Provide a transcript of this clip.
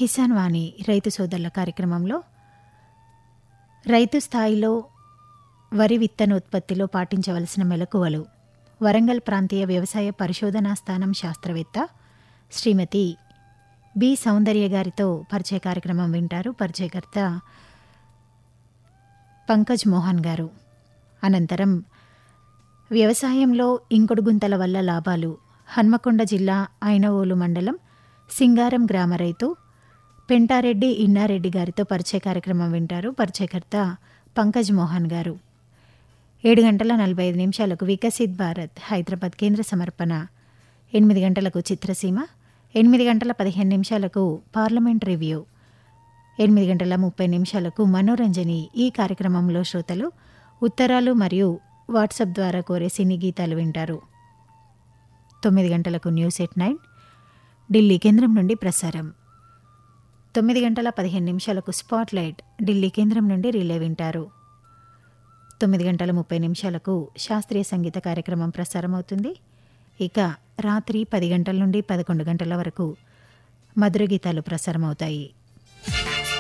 కిసాన్ వాణి రైతు సోదరుల కార్యక్రమంలో రైతు స్థాయిలో వరి విత్తన ఉత్పత్తిలో పాటించవలసిన మెలకువలు వరంగల్ ప్రాంతీయ వ్యవసాయ పరిశోధనా స్థానం శాస్త్రవేత్త శ్రీమతి బి సౌందర్య గారితో పరిచయ కార్యక్రమం వింటారు పరిచయకర్త పంకజ్ మోహన్ గారు అనంతరం వ్యవసాయంలో ఇంకుడు గుంతల వల్ల లాభాలు హన్మకొండ జిల్లా ఐనవోలు మండలం సింగారం గ్రామ రైతు పెంటారెడ్డి ఇన్నారెడ్డి గారితో పరిచయ కార్యక్రమం వింటారు పరిచయకర్త పంకజ్ మోహన్ గారు ఏడు గంటల నలభై ఐదు నిమిషాలకు వికసిత్ భారత్ హైదరాబాద్ కేంద్ర సమర్పణ ఎనిమిది గంటలకు చిత్రసీమ ఎనిమిది గంటల పదిహేను నిమిషాలకు పార్లమెంట్ రివ్యూ ఎనిమిది గంటల ముప్పై నిమిషాలకు మనోరంజని ఈ కార్యక్రమంలో శ్రోతలు ఉత్తరాలు మరియు వాట్సాప్ ద్వారా కోరే సినీ గీతాలు వింటారు తొమ్మిది గంటలకు న్యూస్ ఎట్ నైన్ ఢిల్లీ కేంద్రం నుండి ప్రసారం తొమ్మిది గంటల పదిహేను నిమిషాలకు స్పాట్ లైట్ ఢిల్లీ కేంద్రం నుండి రిలే వింటారు తొమ్మిది గంటల ముప్పై నిమిషాలకు శాస్త్రీయ సంగీత కార్యక్రమం ప్రసారమవుతుంది ఇక రాత్రి పది గంటల నుండి పదకొండు గంటల వరకు మధుర గీతాలు ప్రసారమవుతాయి